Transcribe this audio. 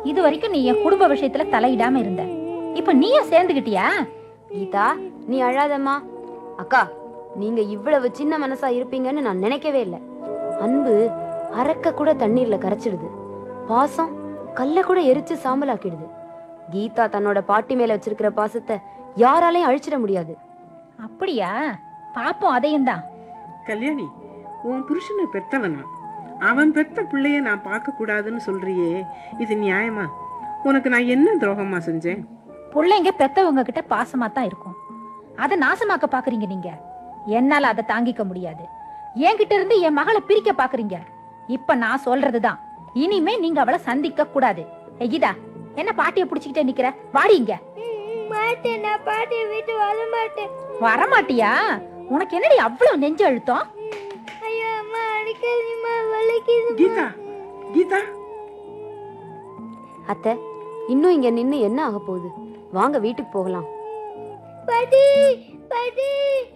இது வரைக்கும் நீ என் குடும்ப விஷயத்துல தலையிடாம இருந்த இப்ப நீயும் சேர்ந்துகிட்டியா கீதா நீ அழாதம்மா அக்கா நீங்க இவ்வளவு சின்ன மனசா இருப்பீங்கன்னு நான் நினைக்கவே இல்லை அன்பு அரக்க கூட தண்ணீர்ல கரைச்சிடுது பாசம் கல்ல கூட எரிச்சு சாம்பலாக்கிடுது கீதா தன்னோட பாட்டி மேல வச்சிருக்கிற பாசத்தை யாராலையும் அழிச்சிட முடியாது அப்படியா பாப்போம் அதையும் தான் கல்யாணி உன் புருஷனை பெத்தவனா அவன் பெத்த பிள்ளைய நான் பார்க்க கூடாதுன்னு சொல்றியே இது நியாயமா உனக்கு நான் என்ன துரோகமா செஞ்சேன் பிள்ளைங்க பெத்தவங்க கிட்ட பாசமா தான் இருக்கும் அதை நாசமாக்க பாக்குறீங்க நீங்க என்னால அதை தாங்கிக்க முடியாது என்கிட்ட இருந்து என் மகளை பிரிக்க பாக்குறீங்க இப்ப நான் சொல்றதுதான் இனிமே நீங்க அவளை சந்திக்க கூடாது ஏய் கீதா என்ன பாட்டிய புடிச்சுக்கிட்டே நிக்கிற வாடி இங்க மாட்டேன் நான் பாட்டியை விட்டு வர மாட்டேன் வரமாட்டியா உனக்கு என்னடி அவ்வளவு நெஞ்சு அழுத்தம் ஐயோ அம்மா அடிக்காதீம்மா வலிக்குது கீதா கீதா அத்தை இன்னும் இங்க நின்னு என்ன ஆக போகுது வாங்க வீட்டுக்கு போகலாம் பாட்டி பாட்டி